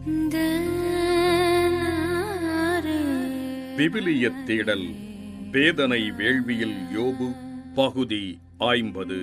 விவிலியத் தேடல் வேதனை வேள்வியில் யோபு பகுதி ஐம்பது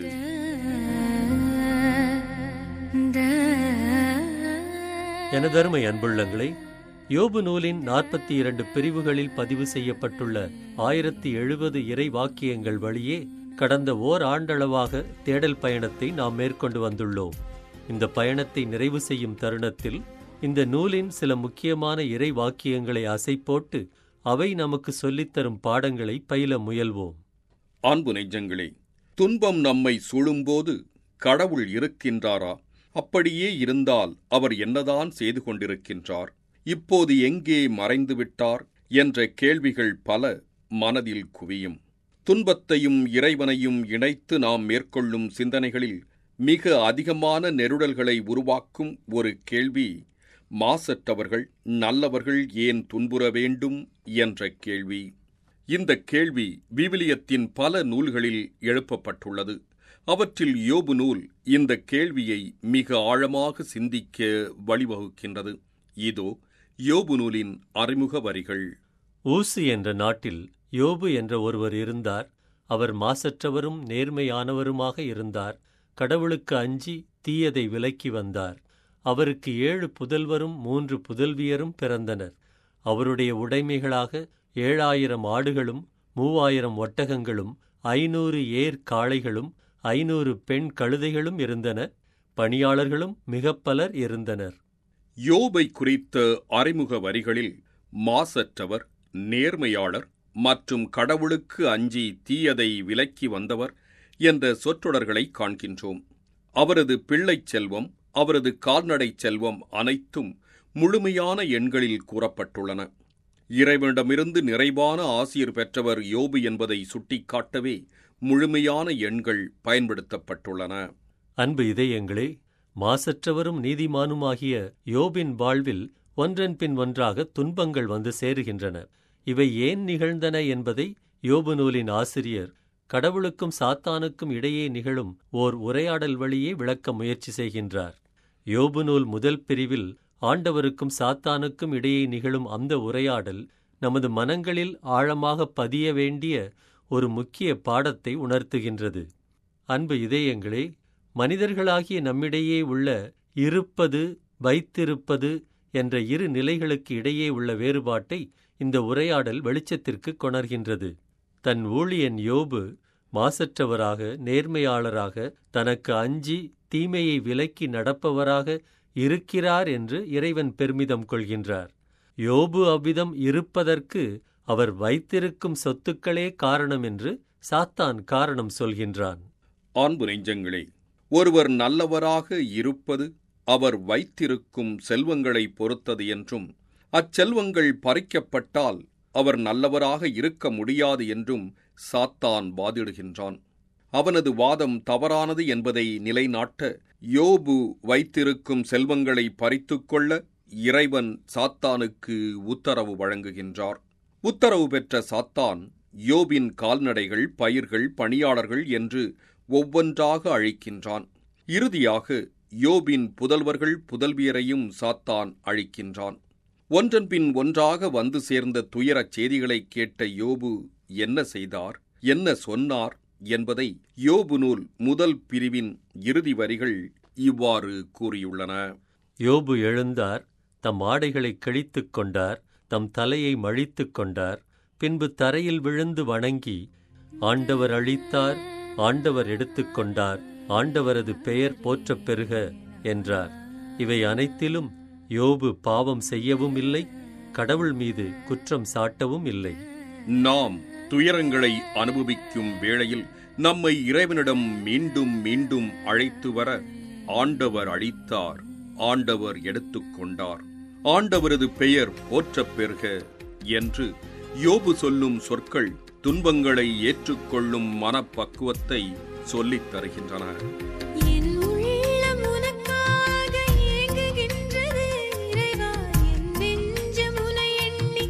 எனதருமை அன்புள்ளங்களே யோபு நூலின் நாற்பத்தி இரண்டு பிரிவுகளில் பதிவு செய்யப்பட்டுள்ள ஆயிரத்தி எழுபது இறை வாக்கியங்கள் வழியே கடந்த ஓர் ஆண்டளவாக தேடல் பயணத்தை நாம் மேற்கொண்டு வந்துள்ளோம் இந்த பயணத்தை நிறைவு செய்யும் தருணத்தில் இந்த நூலின் சில முக்கியமான இறை வாக்கியங்களை அசைப்போட்டு அவை நமக்கு சொல்லித்தரும் பாடங்களை பயில முயல்வோம் அன்பு நெஞ்சங்களே துன்பம் நம்மை சூழும்போது கடவுள் இருக்கின்றாரா அப்படியே இருந்தால் அவர் என்னதான் செய்து கொண்டிருக்கின்றார் இப்போது எங்கே மறைந்து விட்டார் என்ற கேள்விகள் பல மனதில் குவியும் துன்பத்தையும் இறைவனையும் இணைத்து நாம் மேற்கொள்ளும் சிந்தனைகளில் மிக அதிகமான நெருடல்களை உருவாக்கும் ஒரு கேள்வி மாசற்றவர்கள் நல்லவர்கள் ஏன் துன்புற வேண்டும் என்ற கேள்வி இந்த கேள்வி விவிலியத்தின் பல நூல்களில் எழுப்பப்பட்டுள்ளது அவற்றில் யோபு நூல் இந்த கேள்வியை மிக ஆழமாக சிந்திக்க வழிவகுக்கின்றது இதோ யோபு நூலின் அறிமுக வரிகள் ஊசு என்ற நாட்டில் யோபு என்ற ஒருவர் இருந்தார் அவர் மாசற்றவரும் நேர்மையானவருமாக இருந்தார் கடவுளுக்கு அஞ்சி தீயதை விலக்கி வந்தார் அவருக்கு ஏழு புதல்வரும் மூன்று புதல்வியரும் பிறந்தனர் அவருடைய உடைமைகளாக ஏழாயிரம் ஆடுகளும் மூவாயிரம் ஒட்டகங்களும் ஐநூறு ஏர் காளைகளும் ஐநூறு பெண் கழுதைகளும் இருந்தன பணியாளர்களும் மிகப் பலர் இருந்தனர் யோபை குறித்த அறிமுக வரிகளில் மாசற்றவர் நேர்மையாளர் மற்றும் கடவுளுக்கு அஞ்சி தீயதை விலக்கி வந்தவர் என்ற சொற்றொடர்களை காண்கின்றோம் அவரது பிள்ளைச் செல்வம் அவரது கால்நடை செல்வம் அனைத்தும் முழுமையான எண்களில் கூறப்பட்டுள்ளன இறைவனிடமிருந்து நிறைவான ஆசிரியர் பெற்றவர் யோபு என்பதை சுட்டிக்காட்டவே முழுமையான எண்கள் பயன்படுத்தப்பட்டுள்ளன அன்பு இதயங்களே மாசற்றவரும் நீதிமானுமாகிய யோபின் வாழ்வில் ஒன்றன் பின் ஒன்றாக துன்பங்கள் வந்து சேருகின்றன இவை ஏன் நிகழ்ந்தன என்பதை யோபு நூலின் ஆசிரியர் கடவுளுக்கும் சாத்தானுக்கும் இடையே நிகழும் ஓர் உரையாடல் வழியே விளக்க முயற்சி செய்கின்றார் யோபு நூல் முதல் பிரிவில் ஆண்டவருக்கும் சாத்தானுக்கும் இடையே நிகழும் அந்த உரையாடல் நமது மனங்களில் ஆழமாக பதிய வேண்டிய ஒரு முக்கிய பாடத்தை உணர்த்துகின்றது அன்பு இதயங்களே மனிதர்களாகிய நம்மிடையே உள்ள இருப்பது வைத்திருப்பது என்ற இரு நிலைகளுக்கு இடையே உள்ள வேறுபாட்டை இந்த உரையாடல் வெளிச்சத்திற்கு கொணர்கின்றது தன் ஊழியன் யோபு மாசற்றவராக நேர்மையாளராக தனக்கு அஞ்சி தீமையை விலக்கி நடப்பவராக இருக்கிறார் என்று இறைவன் பெருமிதம் கொள்கின்றார் யோபு அவ்விதம் இருப்பதற்கு அவர் வைத்திருக்கும் சொத்துக்களே காரணம் என்று சாத்தான் காரணம் சொல்கின்றான் அன்பு நெஞ்சங்களே ஒருவர் நல்லவராக இருப்பது அவர் வைத்திருக்கும் செல்வங்களை பொறுத்தது என்றும் அச்செல்வங்கள் பறிக்கப்பட்டால் அவர் நல்லவராக இருக்க முடியாது என்றும் சாத்தான் வாதிடுகின்றான் அவனது வாதம் தவறானது என்பதை நிலைநாட்ட யோபு வைத்திருக்கும் செல்வங்களை பறித்துக்கொள்ள இறைவன் சாத்தானுக்கு உத்தரவு வழங்குகின்றார் உத்தரவு பெற்ற சாத்தான் யோபின் கால்நடைகள் பயிர்கள் பணியாளர்கள் என்று ஒவ்வொன்றாக அழிக்கின்றான் இறுதியாக யோபின் புதல்வர்கள் புதல்வியரையும் சாத்தான் அழிக்கின்றான் ஒன்றன்பின் ஒன்றாக வந்து சேர்ந்த துயரச் செய்திகளைக் கேட்ட யோபு என்ன செய்தார் என்ன சொன்னார் என்பதை யோபு நூல் முதல் பிரிவின் இறுதி வரிகள் இவ்வாறு கூறியுள்ளன யோபு எழுந்தார் தம் ஆடைகளை கிழித்துக் கொண்டார் தம் தலையை மழித்துக் கொண்டார் பின்பு தரையில் விழுந்து வணங்கி ஆண்டவர் அழித்தார் ஆண்டவர் எடுத்துக்கொண்டார் ஆண்டவரது பெயர் போற்றப் பெறுக என்றார் இவை அனைத்திலும் யோபு பாவம் செய்யவும் இல்லை கடவுள் மீது குற்றம் சாட்டவும் இல்லை நாம் துயரங்களை அனுபவிக்கும் வேளையில் நம்மை இறைவனிடம் மீண்டும் மீண்டும் அழைத்து வர ஆண்டவர் அழித்தார் ஆண்டவர் எடுத்துக்கொண்டார் ஆண்டவரது பெயர் போற்றப் பெறுக என்று யோபு சொல்லும் சொற்கள் துன்பங்களை ஏற்றுக்கொள்ளும் மனப்பக்குவத்தை சொல்லித் தருகின்றன என் உள்ளம் உனக்காக ஏங்குகின்றது இறைவா என் நெஞ்சம் உனை எண்ணி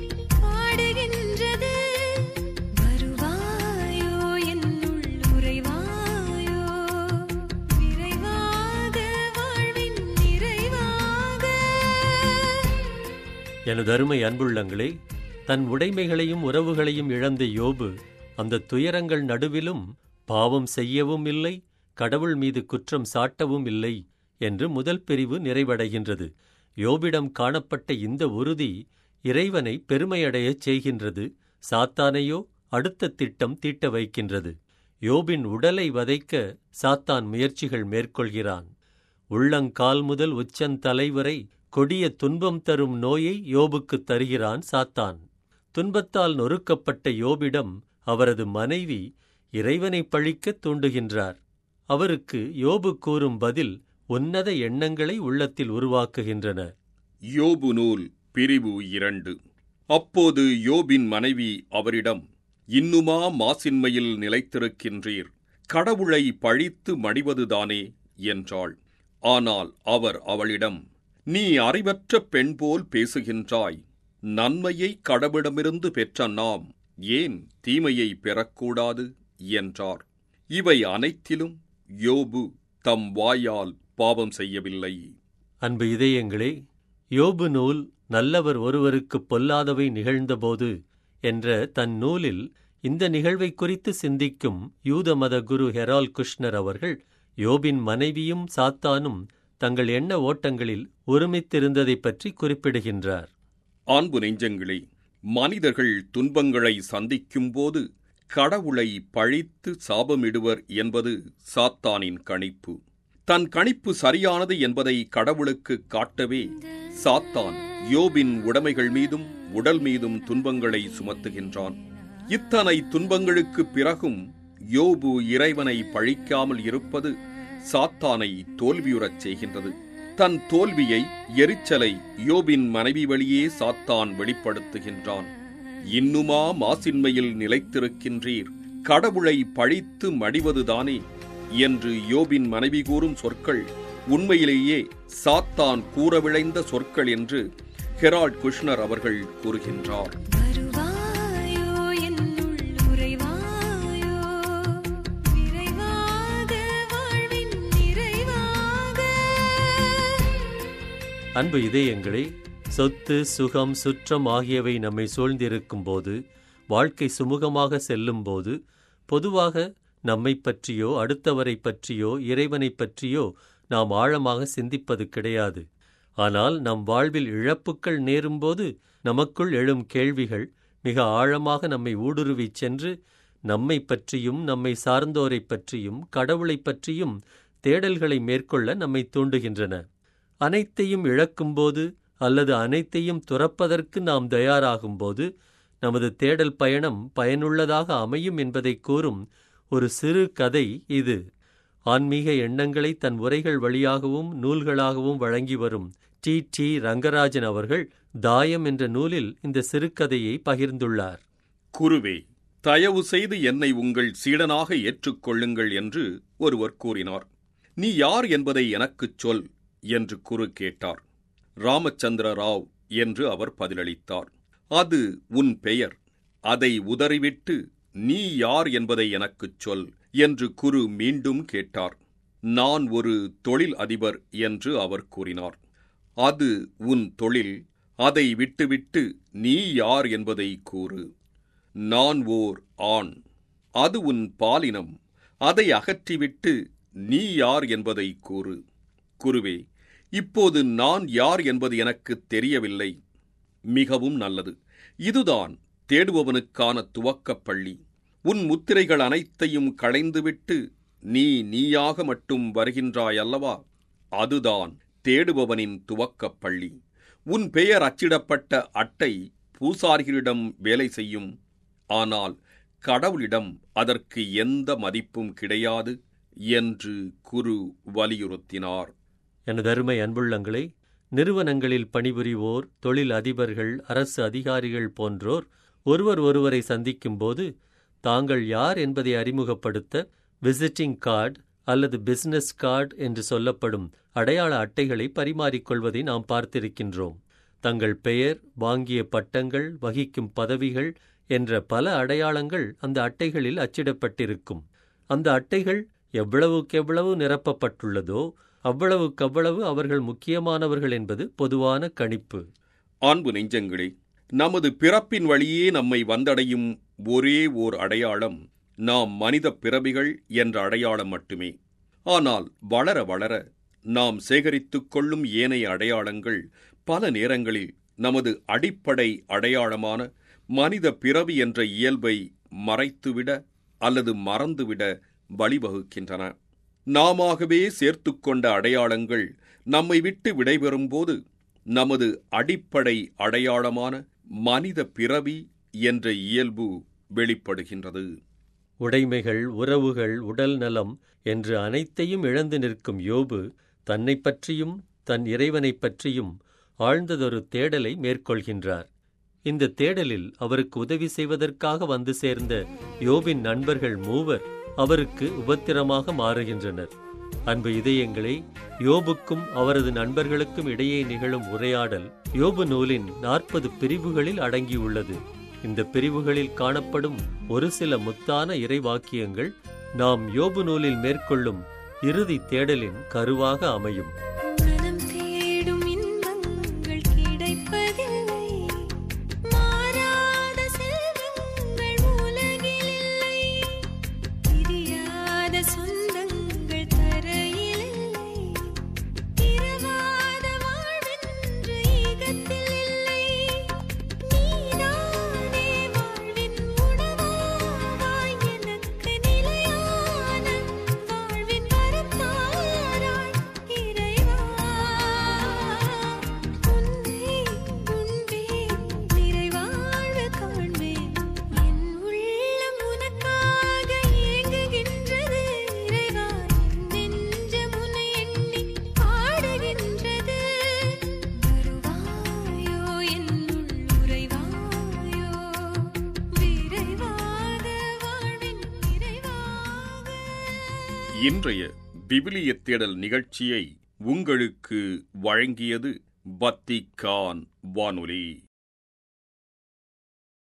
பாடுகின்றது வருவாயோ என்னுள் உறைவாயோ விரைவாக வாழ்வின் நிறைவாக எனதருமை அன்புள்ளங்களே தன் உடைமைகளையும் உறவுகளையும் இழந்த யோபு அந்த துயரங்கள் நடுவிலும் பாவம் செய்யவும் இல்லை கடவுள் மீது குற்றம் சாட்டவும் இல்லை என்று முதல் பிரிவு நிறைவடைகின்றது யோபிடம் காணப்பட்ட இந்த உறுதி இறைவனை பெருமையடையச் செய்கின்றது சாத்தானையோ அடுத்த திட்டம் தீட்ட வைக்கின்றது யோபின் உடலை வதைக்க சாத்தான் முயற்சிகள் மேற்கொள்கிறான் உள்ளங்கால் முதல் உச்சந்தலை வரை கொடிய துன்பம் தரும் நோயை யோபுக்குத் தருகிறான் சாத்தான் துன்பத்தால் நொறுக்கப்பட்ட யோபிடம் அவரது மனைவி இறைவனை பழிக்கத் தூண்டுகின்றார் அவருக்கு யோபு கூறும் பதில் உன்னத எண்ணங்களை உள்ளத்தில் உருவாக்குகின்றன யோபு நூல் பிரிவு இரண்டு அப்போது யோபின் மனைவி அவரிடம் இன்னுமா மாசின்மையில் நிலைத்திருக்கின்றீர் கடவுளை பழித்து மடிவதுதானே என்றாள் ஆனால் அவர் அவளிடம் நீ அறிவற்ற பெண் போல் பேசுகின்றாய் நன்மையை கடவுளிடமிருந்து பெற்ற நாம் ஏன் தீமையை பெறக்கூடாது என்றார் இவை அனைத்திலும் யோபு தம் வாயால் பாவம் செய்யவில்லை அன்பு இதயங்களே யோபு நூல் நல்லவர் ஒருவருக்கு பொல்லாதவை நிகழ்ந்தபோது என்ற தன் நூலில் இந்த நிகழ்வை குறித்து சிந்திக்கும் யூத மத குரு ஹெரால் குஷ்னர் அவர்கள் யோபின் மனைவியும் சாத்தானும் தங்கள் எண்ண ஓட்டங்களில் ஒருமித்திருந்ததைப் பற்றி குறிப்பிடுகின்றார் அன்பு நெஞ்சங்களே மனிதர்கள் துன்பங்களை சந்திக்கும்போது கடவுளை பழித்து சாபமிடுவர் என்பது சாத்தானின் கணிப்பு தன் கணிப்பு சரியானது என்பதை கடவுளுக்கு காட்டவே சாத்தான் யோபின் உடைமைகள் மீதும் உடல் மீதும் துன்பங்களை சுமத்துகின்றான் இத்தனை துன்பங்களுக்குப் பிறகும் யோபு இறைவனை பழிக்காமல் இருப்பது சாத்தானை தோல்வியுறச் செய்கின்றது தன் தோல்வியை எரிச்சலை யோபின் மனைவி வழியே சாத்தான் வெளிப்படுத்துகின்றான் இன்னுமா மாசின்மையில் நிலைத்திருக்கின்றீர் கடவுளை பழித்து மடிவதுதானே என்று யோபின் மனைவி கூறும் சொற்கள் உண்மையிலேயே சாத்தான் கூற விளைந்த சொற்கள் என்று ஹெரால்ட் குஷ்னர் அவர்கள் கூறுகின்றார் வருவாயோ என்னுள் உறைவாயோ நிறைவாக வாழ்வின் நிறைவாக அன்பு இதயங்களே சொத்து சுகம் சுற்றம் ஆகியவை நம்மை சூழ்ந்திருக்கும் போது வாழ்க்கை சுமூகமாக செல்லும்போது பொதுவாக நம்மைப் பற்றியோ அடுத்தவரைப் பற்றியோ இறைவனைப் பற்றியோ நாம் ஆழமாக சிந்திப்பது கிடையாது ஆனால் நம் வாழ்வில் இழப்புக்கள் நேரும்போது நமக்குள் எழும் கேள்விகள் மிக ஆழமாக நம்மை ஊடுருவிச் சென்று நம்மை பற்றியும் நம்மை சார்ந்தோரைப் பற்றியும் கடவுளைப் பற்றியும் தேடல்களை மேற்கொள்ள நம்மை தூண்டுகின்றன அனைத்தையும் இழக்கும்போது அல்லது அனைத்தையும் துறப்பதற்கு நாம் தயாராகும்போது நமது தேடல் பயணம் பயனுள்ளதாக அமையும் என்பதை கூறும் ஒரு சிறு கதை இது ஆன்மீக எண்ணங்களை தன் உரைகள் வழியாகவும் நூல்களாகவும் வழங்கி வரும் டி டி ரங்கராஜன் அவர்கள் தாயம் என்ற நூலில் இந்த சிறுகதையை பகிர்ந்துள்ளார் குருவே தயவு செய்து என்னை உங்கள் சீடனாக ஏற்றுக்கொள்ளுங்கள் என்று ஒருவர் கூறினார் நீ யார் என்பதை எனக்குச் சொல் என்று குரு கேட்டார் ராமச்சந்திர ராவ் என்று அவர் பதிலளித்தார் அது உன் பெயர் அதை உதறிவிட்டு நீ யார் என்பதை எனக்குச் சொல் என்று குரு மீண்டும் கேட்டார் நான் ஒரு தொழில் அதிபர் என்று அவர் கூறினார் அது உன் தொழில் அதை விட்டுவிட்டு நீ யார் என்பதை கூறு நான் ஓர் ஆண் அது உன் பாலினம் அதை அகற்றிவிட்டு நீ யார் என்பதை கூறு குருவே இப்போது நான் யார் என்பது எனக்கு தெரியவில்லை மிகவும் நல்லது இதுதான் தேடுபவனுக்கான துவக்கப் பள்ளி உன் முத்திரைகள் அனைத்தையும் களைந்துவிட்டு நீ நீயாக மட்டும் வருகின்றாய் அல்லவா அதுதான் தேடுபவனின் துவக்கப் பள்ளி உன் பெயர் அச்சிடப்பட்ட அட்டை பூசாரிகளிடம் வேலை செய்யும் ஆனால் கடவுளிடம் அதற்கு எந்த மதிப்பும் கிடையாது என்று குரு வலியுறுத்தினார் எனதருமை அன்புள்ளங்களே நிறுவனங்களில் பணிபுரிவோர் தொழில் அதிபர்கள் அரசு அதிகாரிகள் போன்றோர் ஒருவர் ஒருவரை சந்திக்கும்போது தாங்கள் யார் என்பதை அறிமுகப்படுத்த விசிட்டிங் கார்டு அல்லது பிசினஸ் கார்டு என்று சொல்லப்படும் அடையாள அட்டைகளை பரிமாறிக்கொள்வதை நாம் பார்த்திருக்கின்றோம் தங்கள் பெயர் வாங்கிய பட்டங்கள் வகிக்கும் பதவிகள் என்ற பல அடையாளங்கள் அந்த அட்டைகளில் அச்சிடப்பட்டிருக்கும் அந்த அட்டைகள் எவ்வளவுக்கெவ்வளவு நிரப்பப்பட்டுள்ளதோ அவ்வளவுக்கவ்வளவு அவர்கள் முக்கியமானவர்கள் என்பது பொதுவான கணிப்பு அன்பு நெஞ்சங்களே நமது பிறப்பின் வழியே நம்மை வந்தடையும் ஒரே ஓர் அடையாளம் நாம் மனித பிறவிகள் என்ற அடையாளம் மட்டுமே ஆனால் வளர வளர நாம் சேகரித்துக் கொள்ளும் ஏனைய அடையாளங்கள் பல நேரங்களில் நமது அடிப்படை அடையாளமான மனித பிறவி என்ற இயல்பை மறைத்துவிட அல்லது மறந்துவிட வழிவகுக்கின்றன நாமாகவே சேர்த்துக்கொண்ட அடையாளங்கள் நம்மை விட்டு விடைபெறும்போது நமது அடிப்படை அடையாளமான மனித பிறவி என்ற இயல்பு வெளிப்படுகின்றது உடைமைகள் உறவுகள் உடல் நலம் என்று அனைத்தையும் இழந்து நிற்கும் யோபு தன்னைப் பற்றியும் தன் இறைவனைப் பற்றியும் ஆழ்ந்ததொரு தேடலை மேற்கொள்கின்றார் இந்த தேடலில் அவருக்கு உதவி செய்வதற்காக வந்து சேர்ந்த யோபின் நண்பர்கள் மூவர் அவருக்கு உபத்திரமாக மாறுகின்றனர் அன்பு இதயங்களே யோபுக்கும் அவரது நண்பர்களுக்கும் இடையே நிகழும் உரையாடல் யோபு நூலின் நாற்பது பிரிவுகளில் அடங்கியுள்ளது இந்த பிரிவுகளில் காணப்படும் ஒரு சில முத்தான இறைவாக்கியங்கள் நாம் யோபு நூலில் மேற்கொள்ளும் இறுதி தேடலின் கருவாக அமையும் மனம் தேடும் இன்பங்கள் கிடைப்பதில்லை மாறாத செல்வங்கள் உலகில் இல்லை பிரியாத சொந்தங்கள் தரையில் இல்லை இரவாத வாழ்வென்று ஈகத்தில் இல்லை நீதானே வாழ்வின் உணவாய் எனக்கு நிலையான வாழ்வின் வரம் தாராய் இறைவா உன்னை உண்பேன் நிறைவாழ்வு காண்பேன் என் உள்ளம் உனக்காக ஏங்குகின்றது இறைவா என் நெஞ்சம் உன்னை எண்ணி பாடுகின்றது வருவாயோ என்னுள் உறைவாயோ விரைவாக வாழ்வின் நிறைவாக இன்றைய விவிலிய தேடல் நிகழ்ச்சியை உங்களுக்கு வழங்கியது பத்திகான் வானொலி